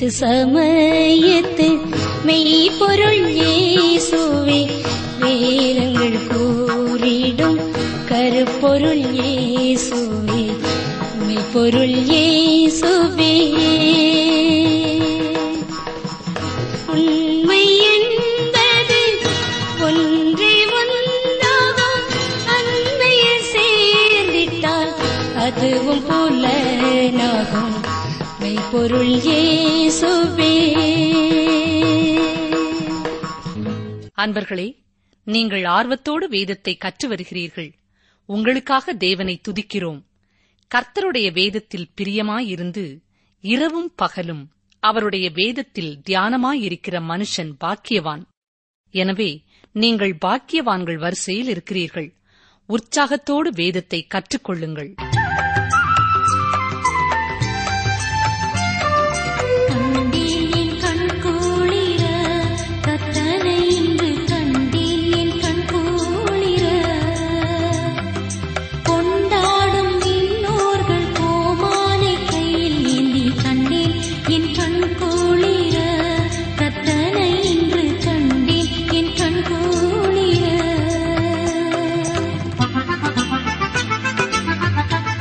ஏத்து சமயத்து மெய்ப்பொருள் இயேசுவே வேதங்கள் கூறிடும் கருப்பொருள் இயேசுவே மெய்ப்பொருள் இயேசுவே உண்மை என்பது ஒன்றே ஒன்றாகும் அன்மையில் சேர்ந்திட்டால் அதுவும் புலனாகும் மெய்ப்பொருள் இயேசுவே அன்பர்களே நீங்கள் ஆர்வத்தோடு வேதத்தை கற்று வருகிறீர்கள் உங்களுக்காக தேவனை துதிக்கிறோம் கர்த்தருடைய வேதத்தில் பிரியமாயிருந்து இரவும் பகலும் அவருடைய வேதத்தில் தியானமாயிருக்கிற மனுஷன் பாக்கியவான் எனவே நீங்கள் பாக்கியவான்கள் வரிசையில் இருக்கிறீர்கள் உற்சாகத்தோடு வேதத்தை கற்றுக்கொள்ளுங்கள் கண்டேன் என் கண் குளிர கத்தனை இன்று கண்டேன் என் கண் குளிர கொண்டாடும் இன்னோர்கள் கோமானை கையில் ஏந்தி கண்டேன் என் கண் குளிர கத்தனை இன்று கண்டேன் என் கண் குளிர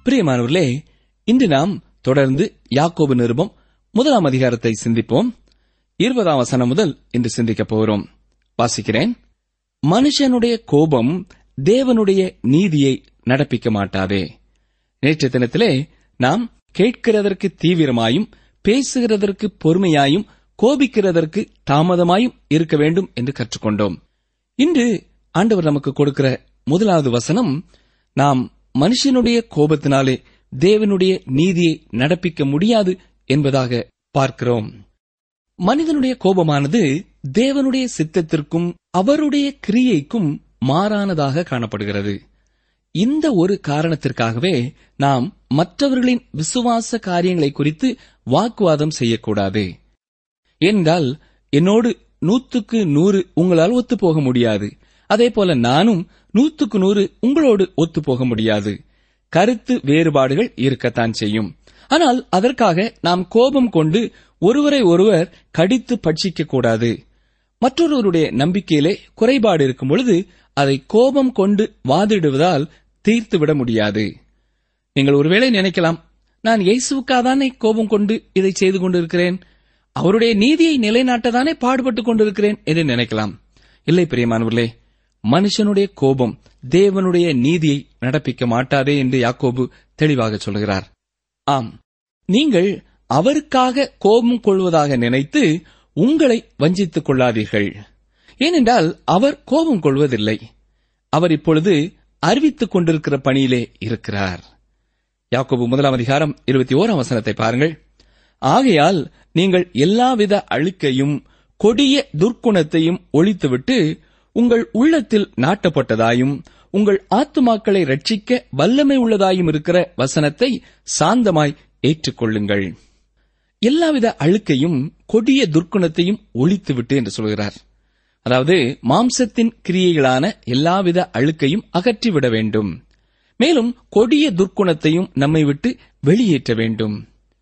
பிரியமானவர்களே இன்று நாம் தொடர்ந்து யாக்கோபு நிருபம் முதலாம் அதிகாரத்தை சிந்திப்போம் இருபதாம் வசனம் முதல் இன்று சிந்திக்கப் போகிறோம் வாசிக்கிறேன் மனுஷனுடைய கோபம் தேவனுடைய நீதியை நடப்பிக்க மாட்டாதே நேற்று தினத்திலே நாம் கேட்கிறதற்கு தீவிரமாயும் பேசுகிறதற்கு பொறுமையாயும் கோபிக்கிறதற்கு தாமதமாயும் இருக்க வேண்டும் என்று கற்றுக்கொண்டோம் இன்று ஆண்டவர் நமக்கு கொடுக்கிற முதலாவது வசனம் நாம் மனுஷனுடைய கோபத்தினாலே தேவனுடைய நீதியை நடப்பிக்க முடியாது என்பதாக பார்க்கிறோம் மனிதனுடைய கோபமானது தேவனுடைய சித்தத்திற்கும் அவருடைய கிரியைக்கும் மாறானதாக காணப்படுகிறது இந்த ஒரு காரணத்திற்காகவே நாம் மற்றவர்களின் விசுவாச காரியங்களை குறித்து வாக்குவாதம் செய்யக்கூடாது ஏனென்றால் என்னோடு நூத்துக்கு நூறு உங்களால் ஒத்துப்போக முடியாது அதே போல நானும் நூத்துக்கு நூறு உங்களோடு ஒத்துப்போக முடியாது கருத்து வேறுபாடுகள் இருக்கத்தான் செய்யும் ஆனால் அதற்காக நாம் கோபம் கொண்டு ஒருவரை ஒருவர் கடித்து பட்சிக்க கூடாது மற்றொருவருடைய நம்பிக்கையிலே குறைபாடு இருக்கும் பொழுது அதை கோபம் கொண்டு வாதிடுவதால் தீர்த்துவிட முடியாது நீங்கள் ஒருவேளை நினைக்கலாம் நான் இயேசுக்காதானே கோபம் கொண்டு இதை செய்து கொண்டிருக்கிறேன் அவருடைய நீதியை நிலைநாட்டதானே பாடுபட்டுக் கொண்டிருக்கிறேன் என்று நினைக்கலாம் இல்லை பிரியமானவர்களே மனுஷனுடைய கோபம் தேவனுடைய நீதியை நடப்பிக்க மாட்டாதே என்று யாக்கோபு தெளிவாக சொல்கிறார் ஆம் நீங்கள் அவருக்காக கோபம் கொள்வதாக நினைத்து உங்களை வஞ்சித்துக் கொள்ளாதீர்கள் ஏனென்றால் அவர் கோபம் கொள்வதில்லை அவர் இப்பொழுது அறிவித்துக் கொண்டிருக்கிற பணியிலே இருக்கிறார் யாக்கோபு முதலாம் அதிகாரம் இருபத்தி ஓராம் வசனத்தை பாருங்கள் ஆகையால் நீங்கள் எல்லாவித அழுக்கையும் கொடிய துர்க்குணத்தையும் ஒழித்துவிட்டு உங்கள் உள்ளத்தில் நாட்டப்பட்டதாயும் உங்கள் ஆத்துமாக்களை ரட்சிக்க வல்லமை உள்ளதாயும் இருக்கிற வசனத்தை சாந்தமாய் ஏற்றுக்கொள்ளுங்கள் எல்லாவித அழுக்கையும் கொடிய துர்க்குணத்தையும் ஒழித்துவிட்டு என்று சொல்கிறார் அதாவது மாம்சத்தின் கிரியைகளான எல்லாவித அழுக்கையும் அகற்றிவிட வேண்டும் மேலும் கொடிய துர்க்குணத்தையும் நம்மை விட்டு வெளியேற்ற வேண்டும்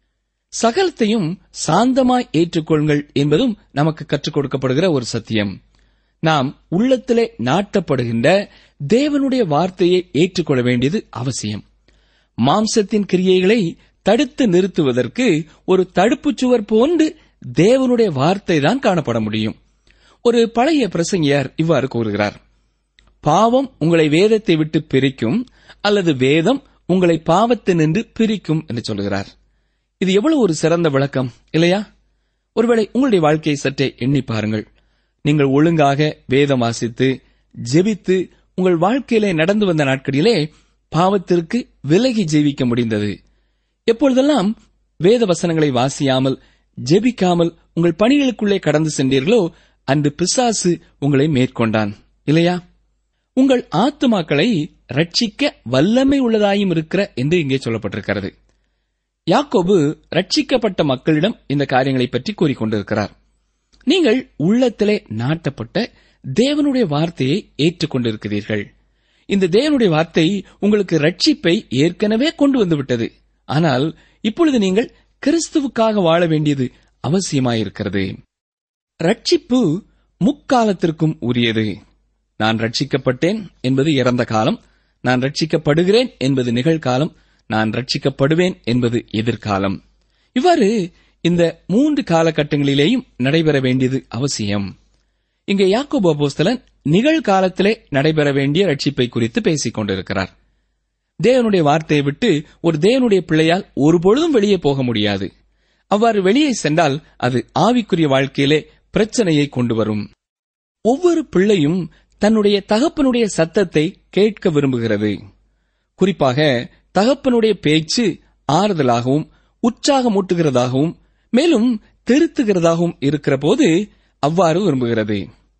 சகலத்தையும் சாந்தமாய் ஏற்றுக்கொள்ளுங்கள் என்பதும் நமக்கு கற்றுக் கொடுக்கப்படுகிற ஒரு சத்தியம் நாம் உள்ளத்திலே நாட்டப்படுகின்ற தேவனுடைய வார்த்தையை ஏற்றுக்கொள்ள வேண்டியது அவசியம் மாம்சத்தின் கிரியைகளை தடுத்து நிறுத்துவதற்கு ஒரு தடுப்புச் சுவர் போன்று தேவனுடைய வார்த்தை தான் காணப்பட முடியும் ஒரு பழைய பிரசங்கியார் இவ்வாறு கூறுகிறார் பாவம் உங்களை வேதத்தை விட்டு பிரிக்கும் அல்லது வேதம் உங்களை பாவத்தினின்று பிரிக்கும் என்று சொல்கிறார் இது எவ்வளவு ஒரு சிறந்த விளக்கம் இல்லையா ஒருவேளை உங்களுடைய வாழ்க்கையை சற்றே எண்ணி பாருங்கள் நீங்கள் ஒழுங்காக வேதம் வாசித்து ஜெபித்து உங்கள் வாழ்க்கையிலே நடந்து வந்த நாட்களிலே பாவத்திற்கு விலகி ஜீவிக்க முடிந்தது எப்பொழுதெல்லாம் வேத வசனங்களை வாசியாமல் ஜெபிக்காமல் உங்கள் பணிகளுக்குள்ளே கடந்து சென்றீர்களோ அன்று பிசாசு உங்களை மேற்கொண்டான் இல்லையா உங்கள் ஆத்துமாக்களை ரட்சிக்க வல்லமை உள்ளதாயும் இருக்கிற என்று இங்கே சொல்லப்பட்டிருக்கிறது யாக்கோபு ரட்சிக்கப்பட்ட மக்களிடம் இந்த காரியங்களை பற்றி கூறிக்கொண்டிருக்கிறார் நீங்கள் உள்ளத்திலே நாட்டப்பட்ட தேவனுடைய வார்த்தையை ஏற்றுக்கொண்டிருக்கிறீர்கள் இந்த தேவனுடைய வார்த்தை உங்களுக்கு ரட்சிப்பை ஏற்கனவே கொண்டு வந்துவிட்டது ஆனால் இப்பொழுது நீங்கள் கிறிஸ்துவுக்காக வாழ வேண்டியது அவசியமாயிருக்கிறது ரட்சிப்பு முக்காலத்திற்கும் உரியது நான் ரட்சிக்கப்பட்டேன் என்பது இறந்த காலம் நான் ரட்சிக்கப்படுகிறேன் என்பது நிகழ்காலம் நான் ரட்சிக்கப்படுவேன் என்பது எதிர்காலம் இவ்வாறு இந்த மூன்று காலகட்டங்களிலேயும் நடைபெற வேண்டியது அவசியம் இங்கே யாக்கோபு அப்போஸ்தலன் நிகழ்காலத்திலே நடைபெற வேண்டிய ரட்சிப்பை குறித்து பேசிக் கொண்டிருக்கிறார் தேவனுடைய வார்த்தையை விட்டு ஒரு தேவனுடைய பிள்ளையால் ஒருபொழுதும் வெளியே போக முடியாது அவ்வாறு வெளியே சென்றால் அது ஆவிக்குரிய வாழ்க்கையிலே பிரச்சனையை கொண்டு வரும் ஒவ்வொரு பிள்ளையும் தன்னுடைய தகப்பனுடைய சத்தத்தை கேட்க விரும்புகிறது குறிப்பாக தகப்பனுடைய பேச்சு ஆறுதலாகவும் உற்சாகமூட்டுகிறதாகவும் மேலும் திருத்துகிறதாகவும் இருக்கிற போது அவ்வாறு விரும்புகிறது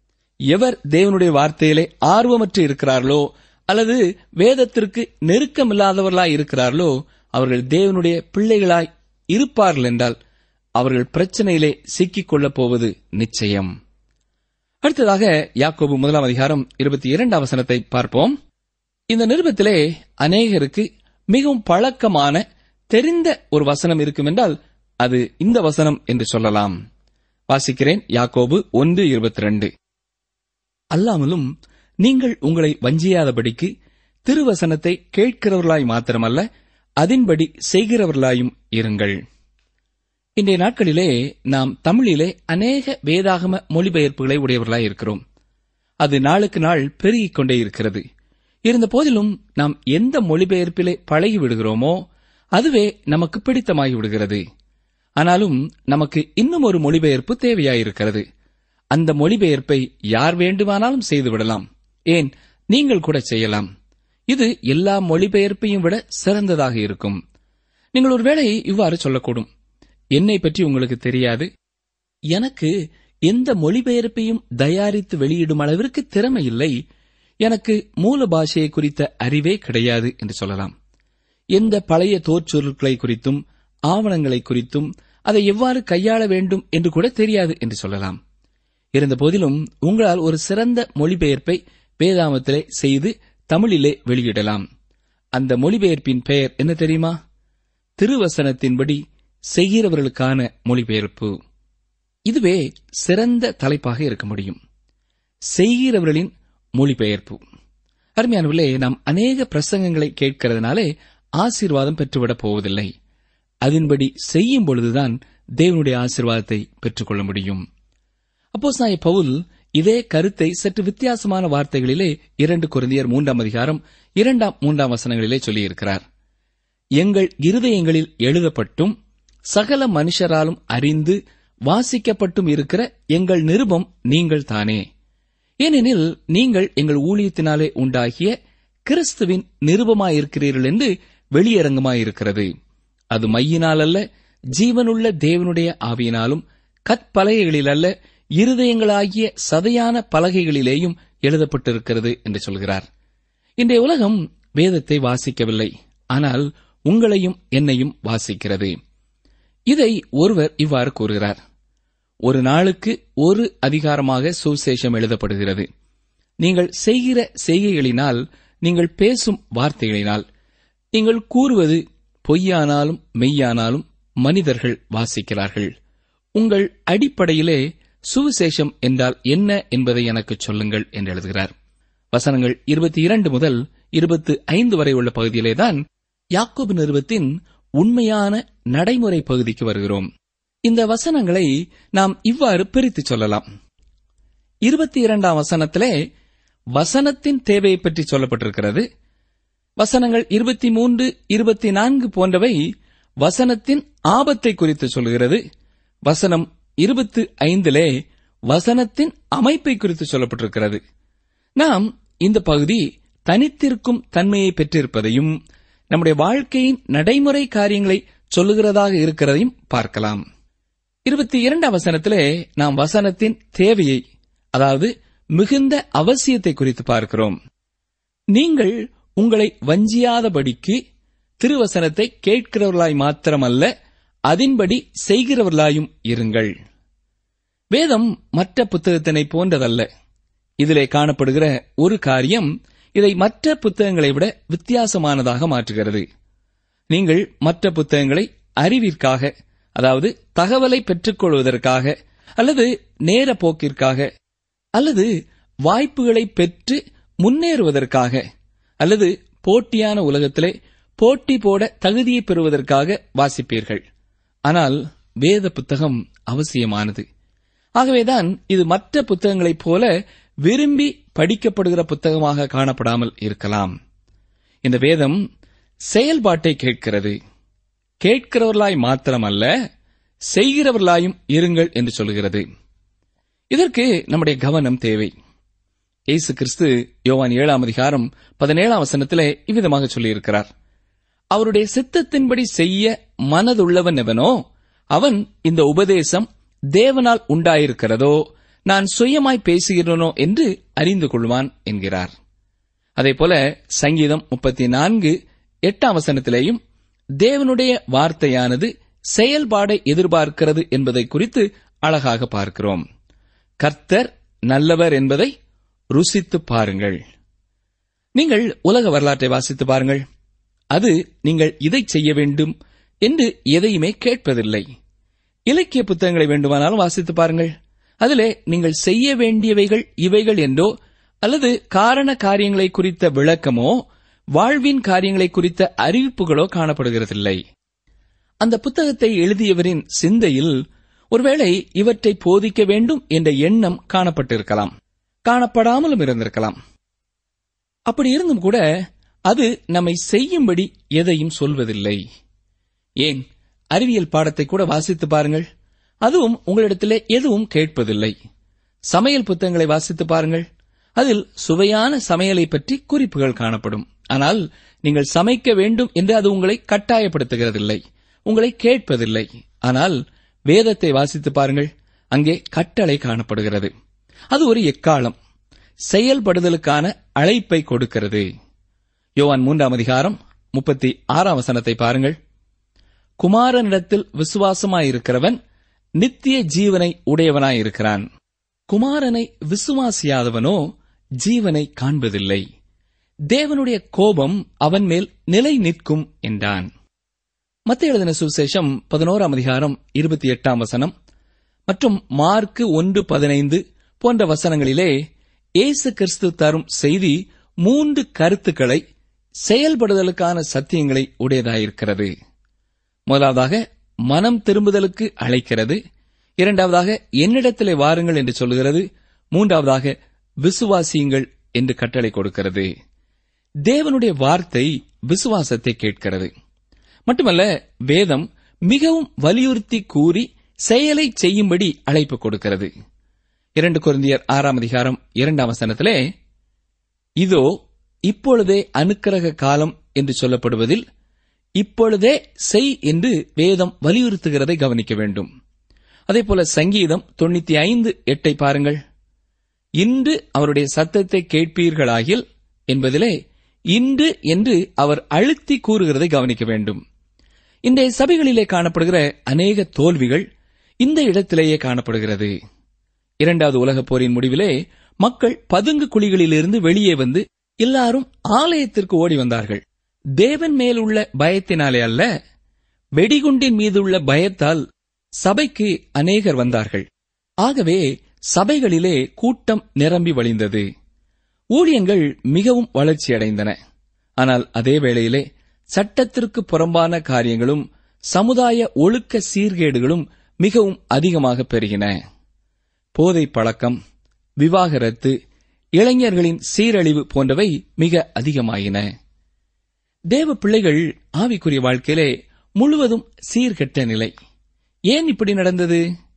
எவர் தேவனுடைய வார்த்தையிலே ஆர்வமற்று இருக்கிறார்களோ அல்லது வேதத்திற்கு நெருக்கமில்லாதவர்களாய் இருக்கிறார்களோ அவர்கள் தேவனுடைய பிள்ளைகளாய் இருப்பார்கள் என்றால் அவர்கள் பிரச்சனையிலே சிக்கிக் கொள்ளப் போவது நிச்சயம் அடுத்ததாக யாக்கோபு முதலாம் அதிகாரம் இருபத்தி இரண்டாம் வசனத்தை பார்ப்போம் இந்த நிருபத்திலே அநேகருக்கு மிகவும் பழக்கமான தெரிந்த ஒரு வசனம் இருக்கும் என்றால் அது இந்த வசனம் என்று சொல்லலாம் வாசிக்கிறேன் யாக்கோபு ஒன்று இருபத்தி ரெண்டு அல்லாமலும் நீங்கள் உங்களை வஞ்சியாதபடிக்கு திருவசனத்தை கேட்கிறவர்களாய் மாத்திரமல்ல அதின்படி செய்கிறவர்களாயும் இருங்கள் இன்றைய நாட்களிலே நாம் தமிழிலே அநேக வேதாகம மொழிபெயர்ப்புகளை உடையவர்களாய் இருக்கிறோம் அது நாளுக்கு நாள் பெருகிக் கொண்டே இருக்கிறது இருந்த போதிலும் நாம் எந்த மொழிபெயர்ப்பிலே பழகி விடுகிறோமோ அதுவே நமக்கு பிடித்தமாகி விடுகிறது ஆனாலும் நமக்கு இன்னும் ஒரு மொழிபெயர்ப்பு தேவையாயிருக்கிறது அந்த மொழிபெயர்ப்பை யார் வேண்டுமானாலும் செய்துவிடலாம் ஏன் நீங்கள் கூட செய்யலாம் இது எல்லா மொழிபெயர்ப்பையும் விட சிறந்ததாக இருக்கும் நீங்கள் ஒருவேளை இவ்வாறு சொல்லக்கூடும் என்னை பற்றி உங்களுக்கு தெரியாது எனக்கு எந்த மொழிபெயர்ப்பையும் தயாரித்து வெளியிடும் அளவிற்கு திறமை இல்லை எனக்கு மூல பாஷையை குறித்த அறிவே கிடையாது என்று சொல்லலாம் எந்த பழைய தோற்சொருட்களை குறித்தும் ஆவணங்களை குறித்தும் அதை எவ்வாறு கையாள வேண்டும் என்று கூட தெரியாது என்று சொல்லலாம் இருந்த போதிலும் உங்களால் ஒரு சிறந்த மொழிபெயர்ப்பை வேதாமத்திலே செய்து தமிழிலே வெளியிடலாம் அந்த மொழிபெயர்ப்பின் பெயர் என்ன தெரியுமா திருவசனத்தின்படி செய்கிறவர்களுக்கான மொழிபெயர்ப்பு இதுவே சிறந்த தலைப்பாக இருக்க முடியும் செய்கிறவர்களின் மொழிபெயர்ப்பு அருமையானவர்களே நாம் அநேக பிரசங்கங்களை கேட்கிறதுனாலே ஆசீர்வாதம் பெற்றுவிடப் போவதில்லை அதன்படி செய்யும் பொழுதுதான் தேவனுடைய ஆசீர்வாதத்தை பெற்றுக்கொள்ள முடியும் அப்போஸ் நாய பவுல் இதே கருத்தை சற்று வித்தியாசமான வார்த்தைகளிலே இரண்டு குருந்தியர் மூன்றாம் அதிகாரம் இரண்டாம் மூன்றாம் வசனங்களிலே சொல்லியிருக்கிறார் எங்கள் இருதயங்களில் எழுதப்பட்டும் சகல மனுஷராலும் அறிந்து வாசிக்கப்பட்டும் இருக்கிற எங்கள் நிருபம் நீங்கள் தானே ஏனெனில் நீங்கள் எங்கள் ஊழியத்தினாலே உண்டாகிய கிறிஸ்துவின் நிருபமாயிருக்கிறீர்கள் என்று வெளியரங்கமாயிருக்கிறது அது மையினால் அல்ல ஜீவனுள்ள தேவனுடைய ஆவியினாலும் கற்பலகைகளில் அல்ல இருதயங்களாகிய சதையான பலகைகளிலேயும் எழுதப்பட்டிருக்கிறது என்று சொல்கிறார் இன்றைய உலகம் வேதத்தை வாசிக்கவில்லை ஆனால் உங்களையும் என்னையும் வாசிக்கிறது இதை ஒருவர் இவ்வாறு கூறுகிறார் ஒரு நாளுக்கு ஒரு அதிகாரமாக சுவிசேஷம் எழுதப்படுகிறது நீங்கள் செய்கிற செய்கைகளினால் நீங்கள் பேசும் வார்த்தைகளினால் நீங்கள் கூறுவது பொய்யானாலும் மெய்யானாலும் மனிதர்கள் வாசிக்கிறார்கள் உங்கள் அடிப்படையிலே சுவிசேஷம் என்றால் என்ன என்பதை எனக்கு சொல்லுங்கள் என்று எழுதுகிறார் வசனங்கள் இருபத்தி இரண்டு முதல் இருபத்து ஐந்து வரை உள்ள பகுதியிலேதான் யாக்கோபு நிறுவத்தின் உண்மையான நடைமுறை பகுதிக்கு வருகிறோம் இந்த வசனங்களை நாம் இவ்வாறு பிரித்து சொல்லலாம் இருபத்தி இரண்டாம் வசனத்திலே வசனத்தின் தேவையை பற்றி சொல்லப்பட்டிருக்கிறது வசனங்கள் இருபத்தி மூன்று இருபத்தி நான்கு போன்றவை வசனத்தின் ஆபத்தை குறித்து சொல்கிறது வசனம் இருபத்து ஐந்திலே வசனத்தின் அமைப்பை குறித்து சொல்லப்பட்டிருக்கிறது நாம் இந்த பகுதி தனித்திருக்கும் தன்மையை பெற்றிருப்பதையும் நம்முடைய வாழ்க்கையின் நடைமுறை காரியங்களை சொல்லுகிறதாக இருக்கிறதையும் பார்க்கலாம் இருபத்தி இரண்டாம் வசனத்திலே நாம் வசனத்தின் தேவையை அதாவது மிகுந்த அவசியத்தை குறித்து பார்க்கிறோம் நீங்கள் உங்களை வஞ்சியாதபடிக்கு திருவசனத்தை கேட்கிறவர்களாய் மாத்திரமல்ல அதின்படி செய்கிறவர்களாயும் இருங்கள் வேதம் மற்ற புத்தகத்தினை போன்றதல்ல இதிலே காணப்படுகிற ஒரு காரியம் இதை மற்ற புத்தகங்களை விட வித்தியாசமானதாக மாற்றுகிறது நீங்கள் மற்ற புத்தகங்களை அறிவிற்காக அதாவது தகவலை பெற்றுக்கொள்வதற்காக அல்லது நேர போக்கிற்காக அல்லது வாய்ப்புகளை பெற்று முன்னேறுவதற்காக அல்லது போட்டியான உலகத்திலே போட்டி போட தகுதியை பெறுவதற்காக வாசிப்பீர்கள் ஆனால் வேத புத்தகம் அவசியமானது ஆகவேதான் இது மற்ற புத்தகங்களைப் போல விரும்பி படிக்கப்படுகிற புத்தகமாக காணப்படாமல் இருக்கலாம் இந்த வேதம் செயல்பாட்டை கேட்கிறது கேட்கிறவர்களாய் மாத்திரமல்ல செய்கிறவர்களாயும் இருங்கள் என்று சொல்கிறது இதற்கு நம்முடைய கவனம் தேவை இயேசு கிறிஸ்து யோவான் ஏழாம் அதிகாரம் பதினேழாம் வசனத்திலே இவ்விதமாக சொல்லியிருக்கிறார் அவருடைய சித்தத்தின்படி செய்ய மனதுள்ளவன் எவனோ அவன் இந்த உபதேசம் தேவனால் உண்டாயிருக்கிறதோ நான் சுயமாய் பேசுகிறேனோ என்று அறிந்து கொள்வான் என்கிறார் அதேபோல சங்கீதம் முப்பத்தி நான்கு எட்டாம் வசனத்திலேயும் தேவனுடைய வார்த்தையானது செயல்பாடை எதிர்பார்க்கிறது என்பதை குறித்து அழகாக பார்க்கிறோம் கர்த்தர் நல்லவர் என்பதை ருசித்து பாருங்கள் நீங்கள் உலக வரலாற்றை வாசித்து பாருங்கள் அது நீங்கள் இதை செய்ய வேண்டும் என்று எதையுமே கேட்பதில்லை இலக்கிய புத்தகங்களை வேண்டுமானாலும் வாசித்து பாருங்கள் அதிலே நீங்கள் செய்ய வேண்டியவைகள் இவைகள் என்றோ அல்லது காரண காரியங்களை குறித்த விளக்கமோ வாழ்வின் காரியங்களை குறித்த அறிவிப்புகளோ காணப்படுகிறதில்லை அந்த புத்தகத்தை எழுதியவரின் சிந்தையில் ஒருவேளை இவற்றை போதிக்க வேண்டும் என்ற எண்ணம் காணப்பட்டிருக்கலாம் காணப்படாமலும் இருந்திருக்கலாம் அப்படி இருந்தும் கூட அது நம்மை செய்யும்படி எதையும் சொல்வதில்லை ஏன் அறிவியல் பாடத்தை கூட வாசித்து பாருங்கள் அதுவும் உங்களிடத்திலே எதுவும் கேட்பதில்லை சமையல் புத்தகங்களை வாசித்து பாருங்கள் அதில் சுவையான சமையலை பற்றி குறிப்புகள் காணப்படும் ஆனால் நீங்கள் சமைக்க வேண்டும் என்று அது உங்களை கட்டாயப்படுத்துகிறதில்லை உங்களை கேட்பதில்லை ஆனால் வேதத்தை வாசித்து பாருங்கள் அங்கே கட்டளை காணப்படுகிறது அது ஒரு எக்காலம் செயல்படுதலுக்கான அழைப்பை கொடுக்கிறது யோவான் மூன்றாம் அதிகாரம் முப்பத்தி ஆறாம் வசனத்தை பாருங்கள் குமாரனிடத்தில் விசுவாசமாயிருக்கிறவன் நித்திய ஜீவனை உடையவனாயிருக்கிறான் குமாரனை விசுவாசியாதவனோ ஜீவனை காண்பதில்லை தேவனுடைய கோபம் அவன் மேல் நிலை நிற்கும் என்றான் மத்திய எழுதின சுவிசேஷம் பதினோராம் அதிகாரம் இருபத்தி எட்டாம் வசனம் மற்றும் மார்க்கு ஒன்று பதினைந்து போன்ற வசனங்களிலே இயேசு கிறிஸ்து தரும் செய்தி மூன்று கருத்துக்களை செயல்படுதலுக்கான சத்தியங்களை உடையதாயிருக்கிறது முதலாவதாக மனம் திரும்புதலுக்கு அழைக்கிறது இரண்டாவதாக என்னிடத்திலே வாருங்கள் என்று சொல்கிறது மூன்றாவதாக விசுவாசியுங்கள் என்று கட்டளை கொடுக்கிறது தேவனுடைய வார்த்தை விசுவாசத்தை கேட்கிறது மட்டுமல்ல வேதம் மிகவும் வலியுறுத்தி கூறி செயலை செய்யும்படி அழைப்பு கொடுக்கிறது இரண்டு குருந்தியர் ஆறாம் அதிகாரம் இரண்டாம் வசனத்திலே இதோ இப்பொழுதே அனுக்கிரக காலம் என்று சொல்லப்படுவதில் இப்பொழுதே செய் என்று வேதம் வலியுறுத்துகிறதை கவனிக்க வேண்டும் அதேபோல சங்கீதம் தொண்ணூத்தி ஐந்து எட்டை பாருங்கள் இன்று அவருடைய சத்தத்தை கேட்பீர்களாகில் என்பதிலே இன்று என்று அவர் அழுத்தி கூறுகிறதை கவனிக்க வேண்டும் இன்றைய சபைகளிலே காணப்படுகிற அநேக தோல்விகள் இந்த இடத்திலேயே காணப்படுகிறது இரண்டாவது உலகப் போரின் முடிவிலே மக்கள் பதுங்கு குழிகளிலிருந்து வெளியே வந்து எல்லாரும் ஆலயத்திற்கு ஓடி வந்தார்கள் தேவன் மேல் உள்ள பயத்தினாலே அல்ல வெடிகுண்டின் மீதுள்ள பயத்தால் சபைக்கு அநேகர் வந்தார்கள் ஆகவே சபைகளிலே கூட்டம் நிரம்பி வழிந்தது ஊழியங்கள் மிகவும் வளர்ச்சியடைந்தன ஆனால் அதே வேளையிலே சட்டத்திற்கு புறம்பான காரியங்களும் சமுதாய ஒழுக்க சீர்கேடுகளும் மிகவும் அதிகமாக பெருகின போதை பழக்கம் விவாகரத்து இளைஞர்களின் சீரழிவு போன்றவை மிக அதிகமாயின தேவ பிள்ளைகள் ஆவிக்குரிய வாழ்க்கையிலே முழுவதும் சீர்கெட்ட நிலை ஏன் இப்படி நடந்தது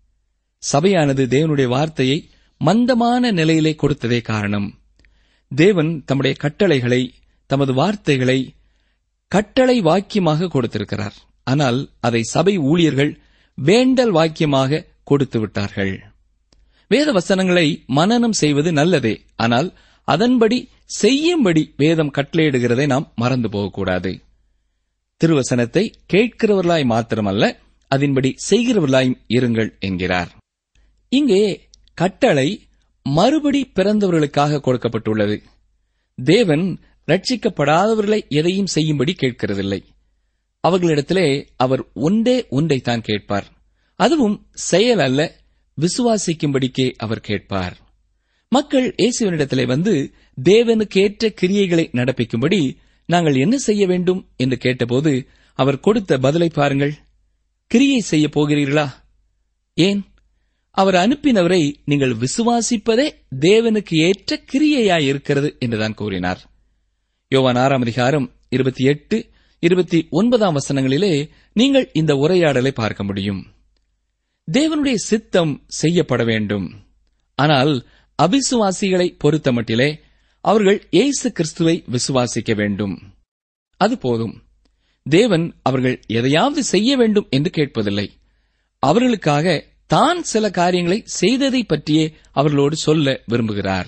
சபையானது தேவனுடைய வார்த்தையை மந்தமான நிலையிலே கொடுத்ததே காரணம் தேவன் தம்முடைய கட்டளைகளை தமது வார்த்தைகளை கட்டளை வாக்கியமாக கொடுத்திருக்கிறார் ஆனால் அதை சபை ஊழியர்கள் வேண்டல் வாக்கியமாக கொடுத்து விட்டார்கள் வேத வசனங்களை மனனம் செய்வது நல்லதே ஆனால் அதன்படி செய்யும்படி வேதம் கட்டளையிடுகிறதை நாம் மறந்து போகக்கூடாது திருவசனத்தை கேட்கிறவர்களாய் மாத்திரமல்ல அதன்படி செய்கிறவர்களாயும் இருங்கள் என்கிறார் இங்கே கட்டளை மறுபடி பிறந்தவர்களுக்காக கொடுக்கப்பட்டுள்ளது தேவன் ரட்சிக்கப்படாதவர்களை எதையும் செய்யும்படி கேட்கிறதில்லை அவர்களிடத்திலே அவர் ஒன்றே ஒன்றைத்தான் கேட்பார் அதுவும் செயல் அல்ல விசுவாசிக்கும்படிக்கே அவர் கேட்பார் மக்கள் இயேசுவனிடத்திலே வந்து தேவனுக்கு ஏற்ற கிரியைகளை நடப்பிக்கும்படி நாங்கள் என்ன செய்ய வேண்டும் என்று கேட்டபோது அவர் கொடுத்த பதிலை பாருங்கள் கிரியை செய்ய போகிறீர்களா ஏன் அவர் அனுப்பினவரை நீங்கள் விசுவாசிப்பதே தேவனுக்கு ஏற்ற கிரியையாயிருக்கிறது என்றுதான் கூறினார் யோவான் ஆறாம் அதிகாரம் இருபத்தி எட்டு இருபத்தி ஒன்பதாம் வசனங்களிலே நீங்கள் இந்த உரையாடலை பார்க்க முடியும் தேவனுடைய சித்தம் செய்யப்பட வேண்டும் ஆனால் அவிசுவாசிகளை பொறுத்தமட்டிலே அவர்கள் இயேசு கிறிஸ்துவை விசுவாசிக்க வேண்டும் அது போதும் தேவன் அவர்கள் எதையாவது செய்ய வேண்டும் என்று கேட்பதில்லை அவர்களுக்காக தான் சில காரியங்களை செய்ததை பற்றியே அவர்களோடு சொல்ல விரும்புகிறார்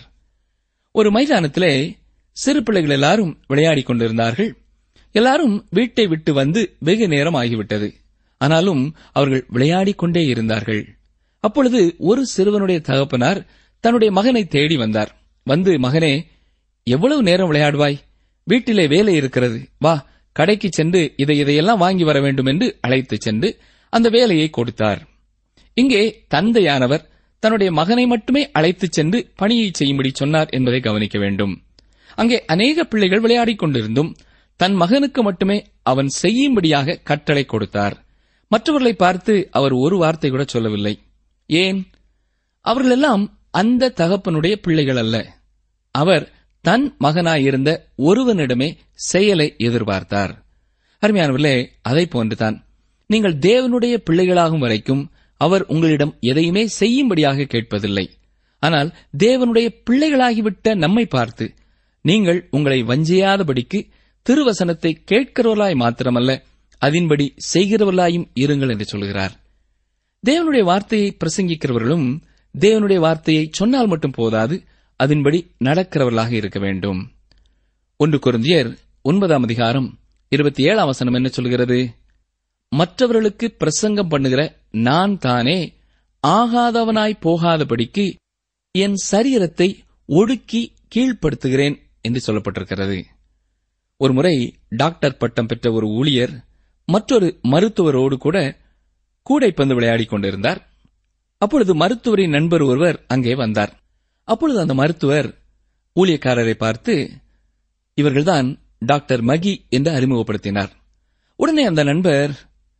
ஒரு மைதானத்திலே சிறு பிள்ளைகள் எல்லாரும் விளையாடிக் கொண்டிருந்தார்கள் எல்லாரும் வீட்டை விட்டு வந்து வெகு நேரம் ஆகிவிட்டது ஆனாலும் அவர்கள் விளையாடிக் கொண்டே இருந்தார்கள் அப்பொழுது ஒரு சிறுவனுடைய தகப்பனார் தன்னுடைய மகனை தேடி வந்தார் வந்து மகனே எவ்வளவு நேரம் விளையாடுவாய் வீட்டிலே வேலை இருக்கிறது வா கடைக்கு சென்று இதை இதையெல்லாம் வாங்கி வர வேண்டும் என்று அழைத்துச் சென்று அந்த வேலையை கொடுத்தார் இங்கே தந்தையானவர் தன்னுடைய மகனை மட்டுமே அழைத்துச் சென்று பணியை செய்யும்படி சொன்னார் என்பதை கவனிக்க வேண்டும் அங்கே அநேக பிள்ளைகள் விளையாடிக் கொண்டிருந்தும் தன் மகனுக்கு மட்டுமே அவன் செய்யும்படியாக கட்டளை கொடுத்தார் மற்றவர்களை பார்த்து அவர் ஒரு வார்த்தை கூட சொல்லவில்லை ஏன் அவர்களெல்லாம் அந்த தகப்பனுடைய பிள்ளைகள் அல்ல அவர் தன் மகனாயிருந்த ஒருவனிடமே செயலை எதிர்பார்த்தார் அருமையானவர்களே அதை போன்றுதான் நீங்கள் தேவனுடைய பிள்ளைகளாகும் வரைக்கும் அவர் உங்களிடம் எதையுமே செய்யும்படியாக கேட்பதில்லை ஆனால் தேவனுடைய பிள்ளைகளாகிவிட்ட நம்மை பார்த்து நீங்கள் உங்களை வஞ்சியாதபடிக்கு திருவசனத்தை கேட்கிறவர்களாய் மாத்திரமல்ல அதின்படி செய்கிறவர்களாயும் இருங்கள் என்று சொல்கிறார் தேவனுடைய வார்த்தையை பிரசங்கிக்கிறவர்களும் தேவனுடைய வார்த்தையை சொன்னால் மட்டும் போதாது அதன்படி நடக்கிறவர்களாக இருக்க வேண்டும் ஒன்று குருந்தியர் ஒன்பதாம் அதிகாரம் இருபத்தி ஏழாம் வசனம் என்ன சொல்கிறது மற்றவர்களுக்கு பிரசங்கம் பண்ணுகிற நான் தானே ஆகாதவனாய் போகாதபடிக்கு என் சரீரத்தை ஒடுக்கி கீழ்ப்படுத்துகிறேன் என்று சொல்லப்பட்டிருக்கிறது ஒருமுறை டாக்டர் பட்டம் பெற்ற ஒரு ஊழியர் மற்றொரு மருத்துவரோடு கூட கூடைப்பந்து விளையாடிக் கொண்டிருந்தார் அப்பொழுது மருத்துவரின் நண்பர் ஒருவர் அங்கே வந்தார் அப்பொழுது அந்த மருத்துவர் ஊழியக்காரரை பார்த்து இவர்கள்தான் டாக்டர் மகி என்று அறிமுகப்படுத்தினார் உடனே அந்த நண்பர்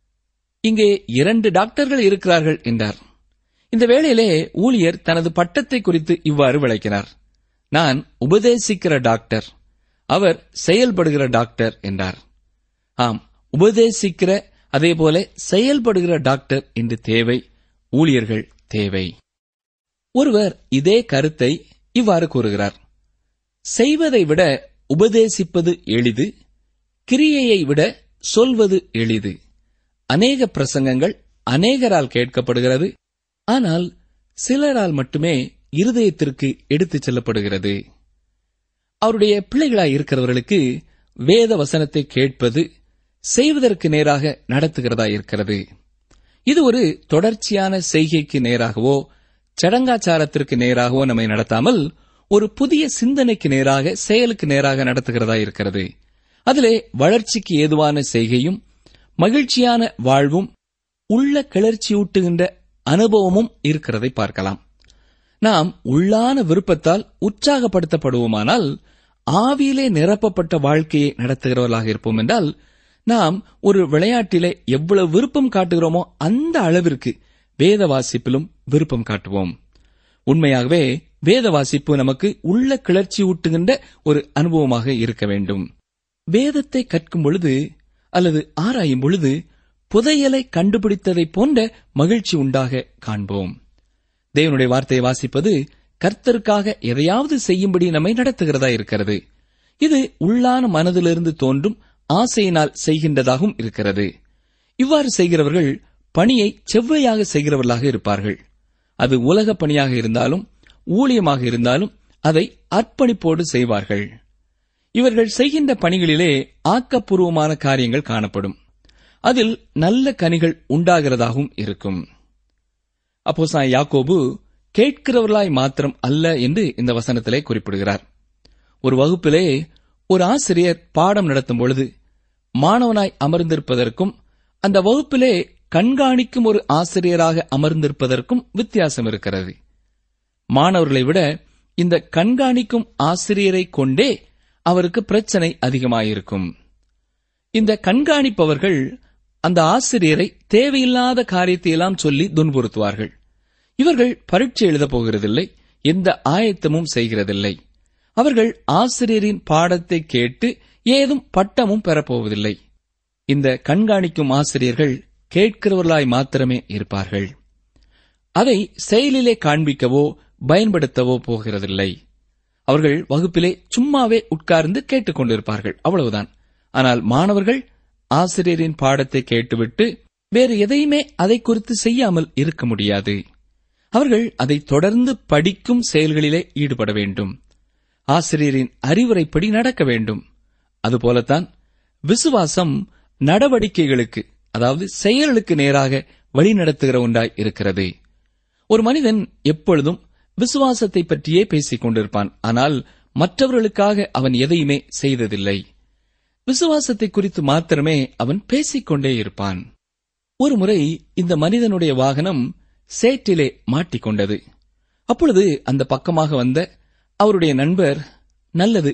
இங்கே இரண்டு டாக்டர்கள் இருக்கிறார்கள் என்றார் இந்த வேளையிலே ஊழியர் தனது பட்டத்தை குறித்து இவ்வாறு விளக்கினார் நான் உபதேசிக்கிற டாக்டர் அவர் செயல்படுகிற டாக்டர் என்றார் ஆம் உபதேசிக்கிற அதேபோல செயல்படுகிற டாக்டர் என்று தேவை ஊழியர்கள் தேவை ஒருவர் இதே கருத்தை இவ்வாறு கூறுகிறார் செய்வதை விட உபதேசிப்பது எளிது கிரியையை விட சொல்வது எளிது அநேக பிரசங்கங்கள் அநேகரால் கேட்கப்படுகிறது ஆனால் சிலரால் மட்டுமே இருதயத்திற்கு எடுத்துச் செல்லப்படுகிறது அவருடைய பிள்ளைகளாய் இருக்கிறவர்களுக்கு வேத வசனத்தை கேட்பது செய்வதற்கு நேராக நடத்துகிறதா இருக்கிறது இது ஒரு தொடர்ச்சியான செய்கைக்கு நேராகவோ சடங்காச்சாரத்திற்கு நேராகவோ நம்மை நடத்தாமல் ஒரு புதிய சிந்தனைக்கு நேராக செயலுக்கு நேராக நடத்துகிறதா இருக்கிறது அதிலே வளர்ச்சிக்கு ஏதுவான செய்கையும் மகிழ்ச்சியான வாழ்வும் உள்ள கிளர்ச்சியூட்டுகின்ற அனுபவமும் இருக்கிறதை பார்க்கலாம் நாம் உள்ளான விருப்பத்தால் உற்சாகப்படுத்தப்படுவோமானால் ஆவியிலே நிரப்பப்பட்ட வாழ்க்கையை நடத்துகிறவர்களாக இருப்போம் என்றால் நாம் ஒரு விளையாட்டிலே எவ்வளவு விருப்பம் காட்டுகிறோமோ அந்த அளவிற்கு வேத வாசிப்பிலும் விருப்பம் காட்டுவோம் உண்மையாகவே வேத வாசிப்பு நமக்கு உள்ள கிளர்ச்சி ஊட்டுகின்ற ஒரு அனுபவமாக இருக்க வேண்டும் வேதத்தை கற்கும் பொழுது அல்லது ஆராயும் பொழுது புதையலை கண்டுபிடித்ததைப் போன்ற மகிழ்ச்சி உண்டாக காண்போம் தேவனுடைய வார்த்தையை வாசிப்பது கர்த்தருக்காக எதையாவது செய்யும்படி நம்மை நடத்துகிறதா இருக்கிறது இது உள்ளான மனதிலிருந்து தோன்றும் ஆசையினால் செய்கின்றதாகவும் இருக்கிறது இவ்வாறு செய்கிறவர்கள் பணியை செவ்வையாக செய்கிறவர்களாக இருப்பார்கள் அது உலக பணியாக இருந்தாலும் ஊழியமாக இருந்தாலும் அதை அர்ப்பணிப்போடு செய்வார்கள் இவர்கள் செய்கின்ற பணிகளிலே ஆக்கப்பூர்வமான காரியங்கள் காணப்படும் அதில் நல்ல கனிகள் உண்டாகிறதாகவும் இருக்கும் அப்போ யாக்கோபு கேட்கிறவர்களாய் மாத்திரம் அல்ல என்று இந்த வசனத்திலே குறிப்பிடுகிறார் ஒரு வகுப்பிலே ஒரு ஆசிரியர் பாடம் நடத்தும் பொழுது மாணவனாய் அமர்ந்திருப்பதற்கும் அந்த வகுப்பிலே கண்காணிக்கும் ஒரு ஆசிரியராக அமர்ந்திருப்பதற்கும் வித்தியாசம் இருக்கிறது மாணவர்களை விட இந்த கண்காணிக்கும் ஆசிரியரை கொண்டே அவருக்கு பிரச்சனை அதிகமாயிருக்கும் இந்த கண்காணிப்பவர்கள் அந்த ஆசிரியரை தேவையில்லாத காரியத்தை எல்லாம் சொல்லி துன்புறுத்துவார்கள் இவர்கள் பரீட்சை எழுதப் போகிறதில்லை எந்த ஆயத்தமும் செய்கிறதில்லை அவர்கள் ஆசிரியரின் பாடத்தை கேட்டு ஏதும் பட்டமும் பெறப்போவதில்லை இந்த கண்காணிக்கும் ஆசிரியர்கள் கேட்கிறவர்களாய் மாத்திரமே இருப்பார்கள் அதை செயலிலே காண்பிக்கவோ பயன்படுத்தவோ போகிறதில்லை அவர்கள் வகுப்பிலே சும்மாவே உட்கார்ந்து கேட்டுக்கொண்டிருப்பார்கள் அவ்வளவுதான் ஆனால் மாணவர்கள் ஆசிரியரின் பாடத்தை கேட்டுவிட்டு வேறு எதையுமே அதை குறித்து செய்யாமல் இருக்க முடியாது அவர்கள் அதை தொடர்ந்து படிக்கும் செயல்களிலே ஈடுபட வேண்டும் ஆசிரியரின் அறிவுரைப்படி நடக்க வேண்டும் அதுபோலத்தான் விசுவாசம் நடவடிக்கைகளுக்கு அதாவது செயல்களுக்கு நேராக வழிநடத்துகிற ஒன்றாய் இருக்கிறது ஒரு மனிதன் எப்பொழுதும் விசுவாசத்தை பற்றியே பேசிக் கொண்டிருப்பான் ஆனால் மற்றவர்களுக்காக அவன் எதையுமே செய்ததில்லை விசுவாசத்தை குறித்து மாத்திரமே அவன் பேசிக்கொண்டே இருப்பான் ஒருமுறை இந்த மனிதனுடைய வாகனம் சேற்றிலே மாட்டிக்கொண்டது அப்பொழுது அந்த பக்கமாக வந்த அவருடைய நண்பர் நல்லது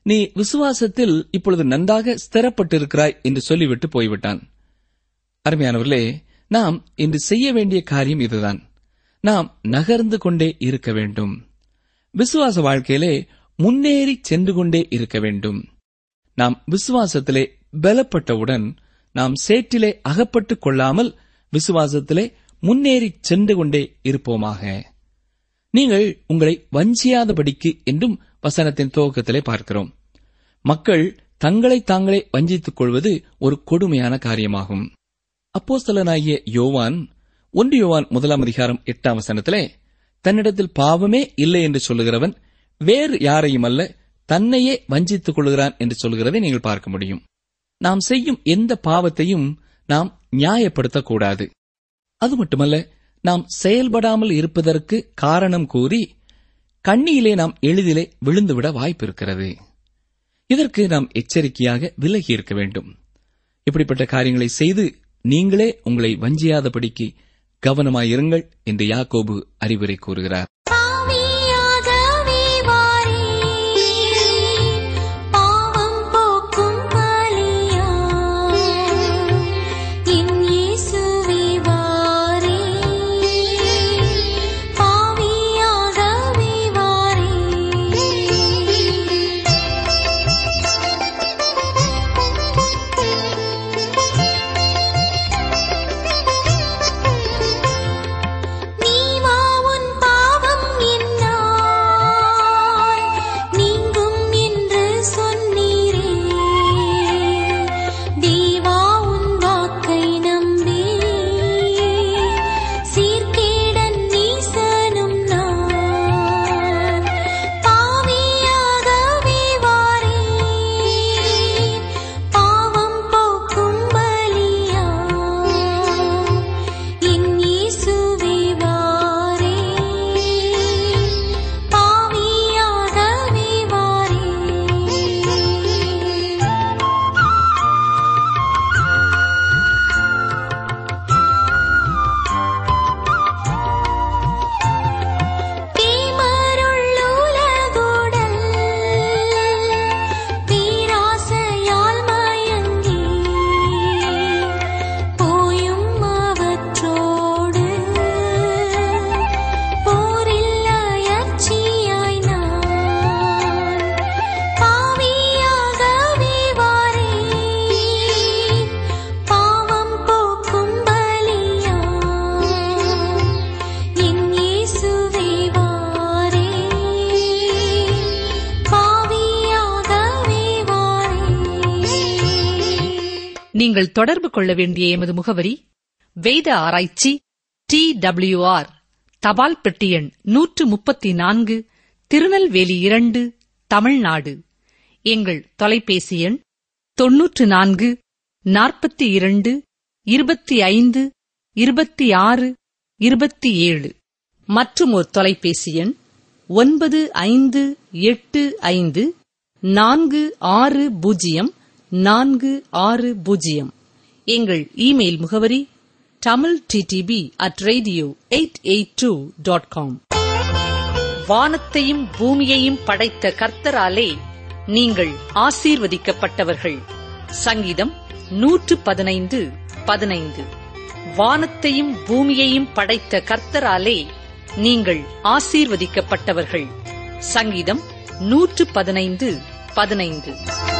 நீ விசுவாசத்தில் இப்பொழுது நன்றாக ஸ்திரப்பட்டிருக்கிறாய் என்று சொல்லிவிட்டு போய்விட்டான் அருமையானவர்களே நாம் இன்று செய்ய வேண்டிய காரியம் இதுதான் நாம் நகர்ந்து கொண்டே இருக்க வேண்டும் விசுவாச வாழ்க்கையிலே முன்னேறி சென்று கொண்டே இருக்க வேண்டும் நாம் விசுவாசத்திலே பலப்பட்டவுடன் நாம் சேற்றிலே அகப்பட்டுக் கொள்ளாமல் விசுவாசத்திலே முன்னேறி சென்று கொண்டே இருப்போமாக நீங்கள் உங்களை வஞ்சியாதபடிக்கு என்றும் வசனத்தின் துவக்கத்திலே பார்க்கிறோம் மக்கள் தங்களை தாங்களே வஞ்சித்துக் கொள்வது ஒரு கொடுமையான காரியமாகும் அப்போஸ்தலனாகிய யோவான் ஒன்று யோவான் முதலாம் அதிகாரம் எட்டாம் வசனத்திலே தன்னிடத்தில் பாவமே இல்லை என்று சொல்லுகிறவன் வேறு யாரையும் அல்ல தன்னையே வஞ்சித்துக் கொள்கிறான் என்று சொல்கிறதை நீங்கள் பார்க்க முடியும் நாம் செய்யும் எந்த பாவத்தையும் நாம் நியாயப்படுத்தக்கூடாது அது மட்டுமல்ல நாம் செயல்படாமல் இருப்பதற்கு காரணம் கூறி கண்ணியிலே நாம் எளிதிலே விழுந்துவிட வாய்ப்பு இருக்கிறது இதற்கு நாம் எச்சரிக்கையாக விலகி இருக்க வேண்டும் இப்படிப்பட்ட காரியங்களை செய்து நீங்களே உங்களை வஞ்சியாதபடிக்கு கவனமாயிருங்கள் என்று யாக்கோபு அறிவுரை கூறுகிறார் பாவியாகவே வாரேன் பாவம் போக்கும் பலியா என் இயேசுவே வாரேன் பாவியாகவே வாரேன் நீ வா உன் பாவம் என்னாய் நீங்கும் என்று சொன்னீரே தேவா உன் வாக்கை நம்பி சீர்கேடன் நீசனும் நான் பாவியாகவே வாரேன் பாவம் போக்கும் பலியா என் இயேசுவே வாரேன் பாவியாகவே வாரேன் தீமருள்ளுலகுடல் பேராசையால் மயங்கி போயும் அவற்றோடு போரில் அயற்சியாய் நான் பாவியாகவே வாரேன் பாவம் போக்கும் பலியா என் இயேசுவே வாரேன் பாவியாகவே வாரேன் நீங்கள் தொடர்பு கொள்ள வேண்டிய எமது முகவரி வேத ஆராய்ச்சி டி ஆர் தபால் பெட்டி எண் நூற்று முப்பத்தி நான்கு திருநெல்வேலி இரண்டு தமிழ்நாடு எங்கள் தொலைபேசி எண் தொன்னூற்று நான்கு நாற்பத்தி இரண்டு இருபத்தி ஐந்து இருபத்தி ஆறு இருபத்தி ஏழு மற்றும் ஒரு தொலைபேசி எண் ஒன்பது ஐந்து எட்டு ஐந்து நான்கு ஆறு பூஜ்ஜியம் நான்கு ஆறு பூஜ்ஜியம் எங்கள் இமெயில் முகவரி Tamil DTP at radio eight eight two dot com வானத்தையும் பூமியையும் படைத்த கர்த்தராலே நீங்கள் ஆசீர்வதிக்கப்பட்டவர்கள் சங்கீதம் நூற்று பதினைந்து பதினைந்து வானத்தையும் பூமியையும் படைத்த கர்த்தராலே நீங்கள் ஆசீர்வதிக்கப்பட்டவர்கள் சங்கீதம் நூற்று பதினைந்து பதினைந்து